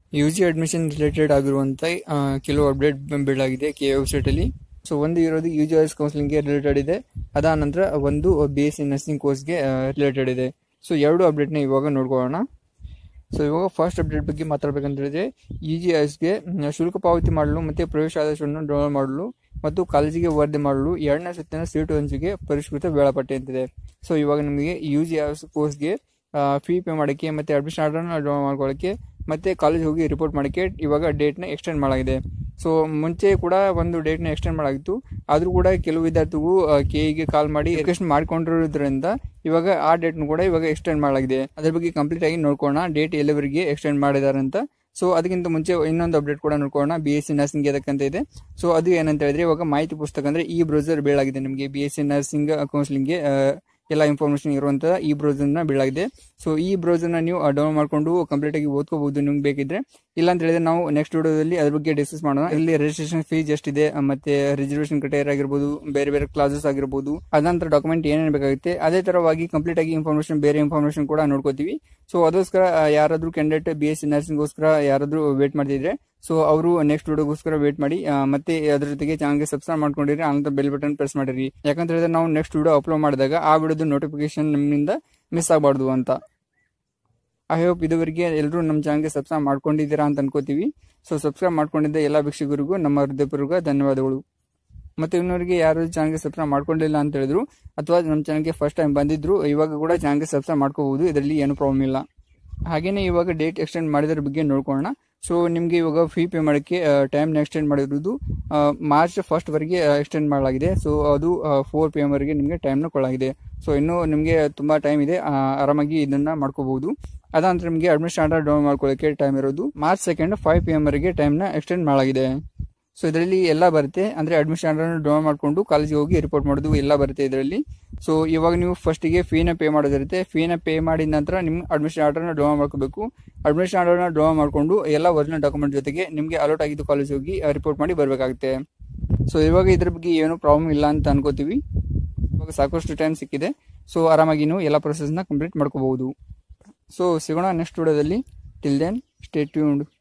U G admission related ಆಗಿರುವಂಥ ಆ, ಕೆಲವು ಅಪ್ಡೇಟ್ ಬೀಳಾಗಿದೆ ಕೆ ವೆಬ್ಸೈಟಲ್ಲಿ ಸೊ ಒಂದು ಇರೋದು ಯು ಜಿ ಎಸ್ ಕೌನ್ಸಿಲಿಂಗ್ಗೆ ರಿಲೇಟೆಡ್ ಇದೆ ಅದಾದ ನಂತರ ಒಂದು ಬಿ ಎಸ್ ಸಿ ನರ್ಸಿಂಗ್ ಕೋರ್ಸ್ಗೆ ರಿಲೇಟೆಡ್ ಇದೆ ಸೊ ಎರಡು ಅಪ್ಡೇಟ್ನ ಇವಾಗ ನೋಡ್ಕೊಳ್ಳೋಣ ಸೊ ಇವಾಗ ಫಸ್ಟ್ ಅಪ್ಡೇಟ್ ಬಗ್ಗೆ ಮಾತಾಡ್ಬೇಕಂತ ಹೇಳಿದ್ರೆ ಇ ಜಿ ಎಸ್ಗೆ ಶುಲ್ಕ ಪಾವತಿ ಮಾಡಲು ಮತ್ತು ಪ್ರವೇಶ ಆದೇಶವನ್ನು ಡೌನ್ಲೋಡ್ ಮಾಡಲು ಮತ್ತು ಕಾಲೇಜಿಗೆ ವರದಿ ಮಾಡಲು ಎರಡನೇ ಸುತ್ತಿನ ಸೀಟು ಹಂಚಿಕೆ ಪರಿಷ್ಕೃತ ವೇಳಾಪಟ್ಟಿ ಅಂತಿದೆ ಸೊ ಇವಾಗ ನಿಮಗೆ ಯು ಜಿ ಎಸ್ ಕೋರ್ಸ್ಗೆ ಫೀ ಪೇ ಮಾಡೋಕ್ಕೆ ಮತ್ತು ಅಡ್ಮಿಷನ್ ಆರ್ಡರ್ನ ಡೌನ್ಲೋಡ್ ಮಾಡ್ಕೊಳ್ಳೋಕ್ಕೆ ಮತ್ತು ಕಾಲೇಜ್ ಹೋಗಿ ರಿಪೋರ್ಟ್ ಮಾಡೋಕ್ಕೆ ಇವಾಗ ಡೇಟ್ನ ಎಕ್ಸ್ಟೆಂಡ್ ಮಾಡಲಾಗಿದೆ ಸೊ ಮುಂಚೆ ಕೂಡ ಒಂದು ಡೇಟ್ನ ಎಕ್ಸ್ಟೆಂಡ್ ಮಾಡಾಗಿತ್ತು ಆದರೂ ಕೂಡ ಕೆಲವು ವಿದ್ಯಾರ್ಥಿಗಳು ಕೆ ಇಗೆ ಕಾಲ್ ಮಾಡಿ ರಿಕ್ವೆಸ್ಟ್ ಮಾಡ್ಕೊಂಡಿರೋದ್ರಿಂದ ಇವಾಗ ಆ ಡೇಟ್ನು ಕೂಡ ಇವಾಗ ಎಕ್ಸ್ಟೆಂಡ್ ಮಾಡಲಾಗಿದೆ ಅದ್ರ ಬಗ್ಗೆ ಕಂಪ್ಲೀಟ್ ಆಗಿ ನೋಡ್ಕೋಣ ಡೇಟ್ ಎಲ್ಲಿವರೆಗೆ ಎಕ್ಸ್ಟೆಂಡ್ ಮಾಡಿದ್ದಾರೆ ಅಂತ ಸೊ ಅದಕ್ಕಿಂತ ಮುಂಚೆ ಇನ್ನೊಂದು ಅಪ್ಡೇಟ್ ಕೂಡ ನೋಡ್ಕೊಳ್ಳೋಣ ಬಿ ಎಸ್ ಸಿ ನರ್ಸಿಂಗ್ ಅದಕ್ಕಂತ ಇದೆ ಸೊ ಅದು ಏನಂತ ಹೇಳಿದ್ರೆ ಇವಾಗ ಮಾಹಿತಿ ಪುಸ್ತಕ ಅಂದ್ರೆ ಈ ಬ್ರೌಸರ್ ಬೀಳಾಗಿದೆ ನಿಮಗೆ ಬಿ ಎಸ್ ಸಿ ನರ್ಸಿಂಗ್ ಕೌನ್ಸಿಲಿಂಗ್ಗೆ ಎಲ್ಲ ಇನ್ಫಾರ್ಮೇಶನ್ ಇರುವಂತಹ ಈ ಬ್ರೌಸರ್ನ ಬೀಳಾಗಿದೆ ಸೊ ಈ ಬ್ರೌಸರ್ನ ನೀವು ಡೌನ್ಲೋಡ್ ಮಾಡ್ಕೊಂಡು ಕಂಪ್ಲೀಟ್ ಆಗಿ ಓದ್ಕೋಬಹುದು ನಿಮ್ಗೆ ಬೇಕಿದ್ರೆ ಇಲ್ಲ ಅಂತ ಹೇಳಿದ್ರೆ ನಾವು ನೆಕ್ಸ್ಟ್ ವಿಡಿಯೋದಲ್ಲಿ ಅದ್ರ ಬಗ್ಗೆ ಡಿಸ್ಕಸ್ ಮಾಡೋಣ ಇಲ್ಲಿ ರಿಜಿಸ್ಟ್ರೇಷನ್ ಫೀಸ್ ಎಷ್ಟಿದೆ ಆ, ಮತ್ತೆ ರಿಸರ್ವೇಶನ್ ಕ್ರೈಟೇರಿಯಾ ಆಗಿರ್ಬೋದು ಬೇರೆ ಬೇರೆ ಕ್ಲಾಸಸ್ ಆಗಿರ್ಬೋದು ಅದಂತರ ಡಾಕ್ಯುಮೆಂಟ್ ಏನೇನು ಬೇಕಾಗುತ್ತೆ ಅದೇ ತರವಾಗಿ ಕಂಪ್ಲೀಟ್ ಆಗಿ ಇನ್ಫಾರ್ಮೇಶನ್ ಬೇರೆ ಇನ್ಫಾರ್ಮೇಶನ್ ಕೂಡ ನೋಡ್ಕೋತೀವಿ ಸೊ ಅದಕ್ಕೋಸ್ಕರ ಆ, ಯಾರಾದ್ರೂ ಕ್ಯಾಂಡಿಡೇಟ್ ಬಿ ಎಸ್ ಸಿ ನರ್ಸಿಂಗ್ಗೋಸ್ಕರ ಯಾರಾದ್ರೂ ವೇಟ್ ಮಾಡ್ತಿದ್ರೆ ಸೊ ಅವರು ನೆಕ್ಸ್ಟ್ ವಿಡಿಯೋಗೋಸ್ಕರ ವೇಟ್ ಮಾಡಿ ಆ, ಮತ್ತೆ ಅದ್ರ ಜೊತೆಗೆ ಚಾನಲ್ಗೆ ಸಬ್ಸ್ಕ್ರೈಬ್ ಮಾಡ್ಕೊಂಡಿರಿ ಆನಂತರ ಬೆಲ್ ಬಟನ್ ಪ್ರೆಸ್ ಮಾಡಿರಿ ಯಾಕಂತ ಹೇಳಿದ್ರೆ ನಾವು ನೆಕ್ಸ್ಟ್ ವಿಡಿಯೋ ಅಪ್ಲೋಡ್ ಮಾಡಿದಾಗ ಆ ವಿಡಿಯೋದ ನೋಟಿಫಿಕೇಶನ್ ನಿಮ್ಮಿಂದ ಮಿಸ್ ಆಗಬಾರ್ದು ಅಂತ ಐ ಹೋಪ್ ಇದುವರೆಗೆ ಎಲ್ಲರೂ ನಮ್ಮ ಚಾನಲ್ಗೆ ಸಬ್ಸ್ಕ್ರೈಬ್ ಮಾಡ್ಕೊಂಡಿದ್ದೀರಾ ಅಂತ ಅನ್ಕೋತೀವಿ ಸೊ ಸಬ್ಸ್ಕ್ರೈಬ್ ಮಾಡ್ಕೊಂಡಿದ್ದ ಎಲ್ಲ ವೀಕ್ಷಕರಿಗೂ ನಮ್ಮ ಹೃದಯಪೂರ್ವಕ ಧನ್ಯವಾದಗಳು ಮತ್ತೆ ಇನ್ನೊರಿಗೆ ಯಾರು ಚಾನಲ್ಗೆ ಸಬ್ಸ್ಕ್ರೈಬ್ ಮಾಡ್ಕೊಂಡಿಲ್ಲ ಅಂತ ಹೇಳಿದ್ರು ಅಥವಾ ನಮ್ಮ ಚಾನಲ್ಗೆ ಫಸ್ಟ್ ಟೈಮ್ ಬಂದಿದ್ರು ಇವಾಗ ಕೂಡ ಚಾನಲ್ಗೆ ಸಬ್ಸ್ಕ್ರೈಬ್ ಮಾಡ್ಕೋಬಹುದು ಇದರಲ್ಲಿ ಏನು ಪ್ರಾಬ್ಲಮ್ ಇಲ್ಲ ಹಾಗೇನೆ ಇವಾಗ ಡೇಟ್ ಎಕ್ಸ್ಟೆಂಡ್ ಮಾಡಿದ್ರ ಬಗ್ಗೆ ನೋಡ್ಕೊಳ್ಳೋಣ ಸೊ ನಿಮಗೆ ಇವಾಗ ಫೀ ಪೇ ಮಾಡೋಕ್ಕೆ ಟೈಮ್ನ ಎಕ್ಸ್ಟೆಂಡ್ ಮಾಡಿರೋದು ಆ, ಮಾರ್ಚ್ ಫಸ್ಟ್ ವರೆಗೆ ಎಕ್ಸ್ಟೆಂಡ್ ಮಾಡಲಾಗಿದೆ ಸೊ ಅದು ಫೋರ್ ಪಿ ಎಮ್ ವರೆಗೆ ನಿಮಗೆ ಟೈಮ್ನ ಕೊಡಲಾಗಿದೆ ಸೊ ಇನ್ನೂ ನಿಮಗೆ ತುಂಬ ಟೈಮ್ ಇದೆ ಆ, ಆರಾಮಾಗಿ ಇದನ್ನ ಮಾಡ್ಕೋಬಹುದು ಅದಾನಂತರ ನಿಮಗೆ ಅಡ್ಮಿಷನ್ ಆರ್ಡರ್ ಡೌನ್ ಮಾಡ್ಕೊಳ್ಳೋಕೆ ಟೈಮ್ ಇರೋದು March second five P M ವರೆಗೆ ಟೈಮ್ನ ಎಕ್ಸ್ಟೆಂಡ್ ಮಾಡಲಾಗಿದೆ ಸೊ ಇದರಲ್ಲಿ ಎಲ್ಲ ಬರುತ್ತೆ ಅಂದ್ರೆ ಅಡ್ಮಿಷನ್ ಆರ್ಡರ್ ಡೌನ್ ಮಾಡಿಕೊಂಡು ಕಾಲೇಜಿಗೆ ಹೋಗಿ ರಿಪೋರ್ಟ್ ಮಾಡೋದು ಎಲ್ಲ ಬರುತ್ತೆ ಇದರಲ್ಲಿ ಸೊ ಇವಾಗ ನೀವು ಫಸ್ಟಿಗೆ ಫೀನ ಪೇ ಮಾಡೋದಿರುತ್ತೆ ಫೀನ ಪೇ ಮಾಡಿದ ನಂತರ ನಿಮ್ಮ ಅಡ್ಮಿಷನ್ ಆರ್ಡರ್ನ ಡೌನ್ ಮಾಡ್ಕೋಬೇಕು ಅಡ್ಮಿಷನ್ ಆರ್ಡರ್ನ ಡೌನ್ ಮಾಡಿಕೊಂಡು ಎಲ್ಲ ಒರಿಜಿನಲ್ ಡಾಕ್ಯುಮೆಂಟ್ ಜೊತೆಗೆ ನಿಮಗೆ ಅಲೋಟ್ ಆಗಿದ್ದು ಕಾಲೇಜ್ ಹೋಗಿ ರಿಪೋರ್ಟ್ ಮಾಡಿ ಬರಬೇಕಾಗುತ್ತೆ ಸೊ ಇವಾಗ ಇದ್ರ ಬಗ್ಗೆ ಏನು ಪ್ರಾಬ್ಲಮ್ ಇಲ್ಲ ಅಂತ ಅನ್ಕೋತೀವಿ ಇವಾಗ ಸಾಕಷ್ಟು ಟೈಮ್ ಸಿಕ್ಕಿದೆ ಸೊ ಆರಾಮಾಗಿ ನೀವು ಎಲ್ಲ ಪ್ರೊಸೆಸ್ನ ಕಂಪ್ಲೀಟ್ ಮಾಡ್ಕೋಬಹುದು ಸೊ ಸಿಗೋಣ ನೆಕ್ಸ್ಟ್ ವಿಡಿಯೋದಲ್ಲಿ ಟಿಲ್ ದೆನ್ ಸ್ಟೇ ಟ್ಯೂನ್ಡ್